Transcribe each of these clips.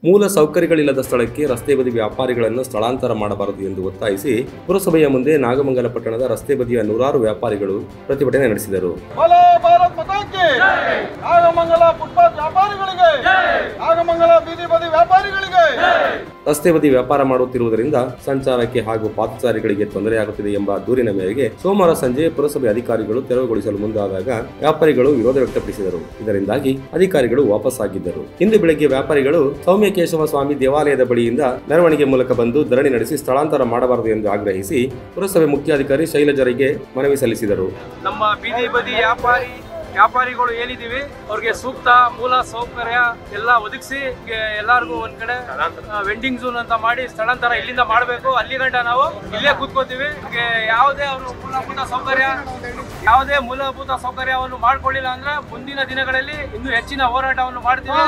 ಮೂಲ ಸೌಕರ್ಯಗಳಿಲ್ಲದ ಸ್ಥಳಕ್ಕೆ ರಸ್ತೆ ಬದಿ ವ್ಯಾಪಾರಿಗಳನ್ನು ಸ್ಥಳಾಂತರ ಮಾಡಬಾರದು ಎಂದು ಒತ್ತಾಯಿಸಿ ಪುರಸಭೆಯ ಮುಂದೆ ನಾಗಮಂಗಲ ಪಟ್ಟಣದ ರಸ್ತೆ ಬದಿಯ ನೂರಾರು ವ್ಯಾಪಾರಿಗಳು ಪ್ರತಿಭಟನೆ ನಡೆಸಿದರು बोलो भारत माता की ನಾಗಮಂಗಲ ಫುಟ್ಪಾತ್ ವ್ಯಾಪಾರಿಗಳಿಗೆ ನಾಗಮಂಗಲ ಬೀದಿ ಬದಿ ವ್ಯಾಪಾರಿಗಳಿಗೆ ರಸ್ತೆ ಬದಿ ವ್ಯಾಪಾರ ಮಾಡುತ್ತಿರುವುದರಿಂದ ಸಂಚಾರಕ್ಕೆ ಹಾಗೂ ಪಾದಚಾರಿಗಳಿಗೆ ತೊಂದರೆಯಾಗುತ್ತಿದೆ ಎಂಬ ದೂರಿನ ಮೇರೆಗೆ ಸೋಮವಾರ ಸಂಜೆ ಪುರಸಭೆ ಅಧಿಕಾರಿಗಳು ತೆರವುಗೊಳಿಸಲು ಮುಂದಾದಾಗ ವ್ಯಾಪಾರಿಗಳು ವಿರೋಧ ವ್ಯಕ್ತಪಡಿಸಿದರು ಇದರಿಂದಾಗಿ ಅಧಿಕಾರಿಗಳು ವಾಪಸ್ಸಾಗಿದ್ದರು ಇಂದು ಬೆಳಗ್ಗೆ ವ್ಯಾಪಾರಿಗಳು ಸೌಮ್ಯಕೇಶವ ಸ್ವಾಮಿ ದೇವಾಲಯದ ಬಳಿಯಿಂದ ಮೆರವಣಿಗೆ ಮೂಲಕ ಬಂದು ಧರಣಿ ನಡೆಸಿ ಸ್ಥಳಾಂತರ ಮಾಡಬಾರದು ಎಂದು ಆಗ್ರಹಿಸಿ ಪುರಸಭೆ ಮುಖ್ಯಾಧಿಕಾರಿ ಶೈಲಜರಿಗೆ ಮನವಿ ಸಲ್ಲಿಸಿದರು ನಮ್ಮ ಬೀದಿ ಬದಿ ವ್ಯಾಪಾರಿ ವ್ಯಾಪಾರಿಗಳು ಏನಿದೀವಿ ಅವ್ರಿಗೆ ಸೂಕ್ತ ಮೂಲ ಸೌಕರ್ಯ ಎಲ್ಲ ಒದಗಿಸಿ ಎಲ್ಲಾರ್ಗು ಒಂದ್ ಕಡೆ ವೆಂಡಿಂಗ್ ಝೋನ್ ಅಂತ ಮಾಡಿ ಸ್ಥಳಾಂತರ ಇಲ್ಲಿಂದ ಮಾಡಬೇಕು ಅಲ್ಲಿ ಗಂಟ ನಾವು ಇಲ್ಲೇ ಕೂತ್ಕೋತೀವಿ ನಮ್ಗೆ ಯಾವುದೇ ಅವರು ಮೂಲಭೂತ ಸೌಕರ್ಯ ಯಾವುದೇ ಮೂಲಭೂತ ಸೌಕರ್ಯವನ್ನು ಮಾಡ್ಕೊಳ್ಳಿಲ್ಲ ಅಂದ್ರೆ ಮುಂದಿನ ದಿನಗಳಲ್ಲಿ ಇನ್ನೂ ಹೆಚ್ಚಿನ ಹೋರಾಟವನ್ನು ಮಾಡ್ತೀವಿ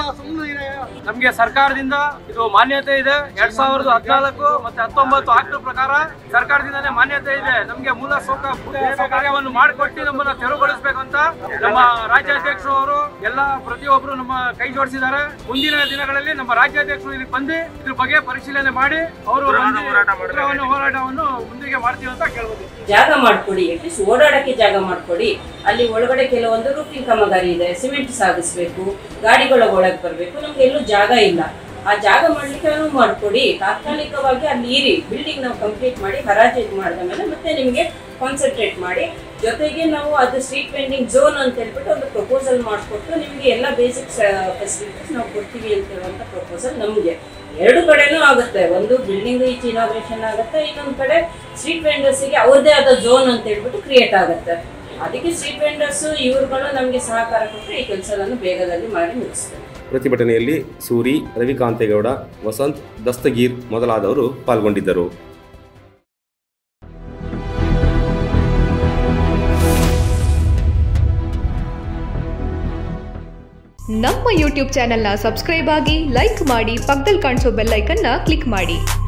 ನಮ್ಗೆ ಸರ್ಕಾರದಿಂದ ಇದು ಮಾನ್ಯತೆ ಇದೆ ಎರಡ್ ಸಾವಿರದ ಹದಿನಾಲ್ಕು ಮತ್ತೆ ಹತ್ತೊಂಬತ್ತು ಆಕ್ಟ್ ಪ್ರಕಾರ ಸರ್ಕಾರದಿಂದಾನೇ ಮಾನ್ಯತೆ ಇದೆ ನಮ್ಗೆ ಮೂಲ ಸೌಕ ಸೌಕರ್ಯವನ್ನು ಮಾಡಿಕೊಟ್ಟು ನಮ್ಮನ್ನ ತೆರವುಗೊಳಿಸ್ಬೇಕಂತ ನಮ್ಮ ರಾಜ್ಯಾಧ್ಯಕ್ಷರು ಅವರು ಎಲ್ಲ ಪ್ರತಿಯೊಬ್ಬರು ನಮ್ಮ ಕೈ ಜೋಡಿಸಿದ್ದಾರೆ ಮುಂದಿನ ದಿನಗಳಲ್ಲಿ ನಮ್ಮ ರಾಜ್ಯಾಧ್ಯಕ್ಷರು ಇಲ್ಲಿ ಬಂದು ಇದ್ರ ಬಗ್ಗೆ ಪರಿಶೀಲನೆ ಮಾಡಿ ಅವರು ಉಗ್ರವನ್ನು ಹೋರಾಟವನ್ನು ಮುಂದಿಗೆ ಮಾಡ್ತೀವಿ ಅಂತ ಕೇಳ್ಬೋದು ಜಾಗ ಮಾಡ್ಕೊಡಿ ಅಟ್ಲೀಸ್ಟ್ ಓಡಾಡಕ್ಕೆ ಜಾಗ ಮಾಡ್ಕೊಡಿ ಅಲ್ಲಿ ಒಳಗಡೆ ಕೆಲವೊಂದು ರೂಪಿಂಗ್ ಕಾಮಗಾರಿ ಇದೆ ಸಿಮೆಂಟ್ ಸಾಗಿಸ್ಬೇಕು ಗಾಡಿಗಳ ಒಳಗೆ ಬರಬೇಕು ನಮ್ಗೆ ಎಲ್ಲೂ ಜಾಗ ಇಲ್ಲ ಆ ಜಾಗ ಮಾಡ್ಲಿಕ್ಕೆ ಅನುವು ಮಾಡ್ಕೊಡಿ ತಾತ್ಕಾಲಿಕವಾಗಿ ಅಲ್ಲಿ ಇರಿ ಬಿಲ್ಡಿಂಗ್ ನಾವು ಕಂಪ್ಲೀಟ್ ಮಾಡಿ ಹರಾಜು ಇದು ಮಾಡಿದ ಮೇಲೆ ಮತ್ತೆ ನಿಮಗೆ ಕಾನ್ಸಂಟ್ರೇಟ್ ಮಾಡಿ ಜೊತೆಗೆ ನಾವು ಅದು ಸ್ಟ್ರೀಟ್ ವೆಂಡಿಂಗ್ ಝೋನ್ ಅಂತ ಹೇಳ್ಬಿಟ್ಟು ಒಂದು ಪ್ರಪೋಸಲ್ ಮಾಡಿಕೊಟ್ಟು ನಿಮಗೆ ಎಲ್ಲ ಬೇಸಿಕ್ ಫೆಸಿಲಿಟೀಸ್ ನಾವು ಕೊಡ್ತೀವಿ ಅಂತ ಹೇಳುವಂಥ ಪ್ರಪೋಸಲ್ ನಮಗೆ ಎರಡು ಕಡೆನೂ ಆಗುತ್ತೆ ಒಂದು ಬಿಲ್ಡಿಂಗ್ ಈಚೆ ಇನಾಗ್ರೇಷನ್ ಆಗುತ್ತೆ ಇನ್ನೊಂದು ಕಡೆ ಸ್ಟ್ರೀಟ್ ವೆಂಡರ್ಸಿಗೆ ಅವ್ರದ್ದೇ ಆದ ಝೋನ್ ಅಂತ ಹೇಳ್ಬಿಟ್ಟು ಕ್ರಿಯೇಟ್ ಆಗುತ್ತೆ ಅದಕ್ಕೆ ಸ್ಟ್ರೀಟ್ ವೆಂಡರ್ಸ್ ಇವ್ರುಗಳು ನಮಗೆ ಸಹಕಾರ ಕೊಟ್ಟರೆ ಈ ಕೆಲಸವನ್ನು ಬೇಗದಲ್ಲಿ ಮಾಡಿ ಮುಗಿಸ್ತೇವೆ ಪ್ರತಿಭಟನೆಯಲ್ಲಿ ಸೂರಿ ರವಿಕಾಂತೇಗೌಡ ವಸಂತ್ ದಸ್ತಗೀರ್ ಮೊದಲಾದವರು ಪಾಲ್ಗೊಂಡಿದ್ದರು ನಮ್ಮ ಯೂಟ್ಯೂಬ್ ಚಾನೆಲ್ನ ಸಬ್ಸ್ಕ್ರೈಬ್ ಆಗಿ ಲೈಕ್ ಮಾಡಿ ಪಕ್ಕದಲ್ಲಿ ಕಾಣಿಸೋ ಬೆಲ್ ಐಕನ್ನ ಕ್ಲಿಕ್ ಮಾಡಿ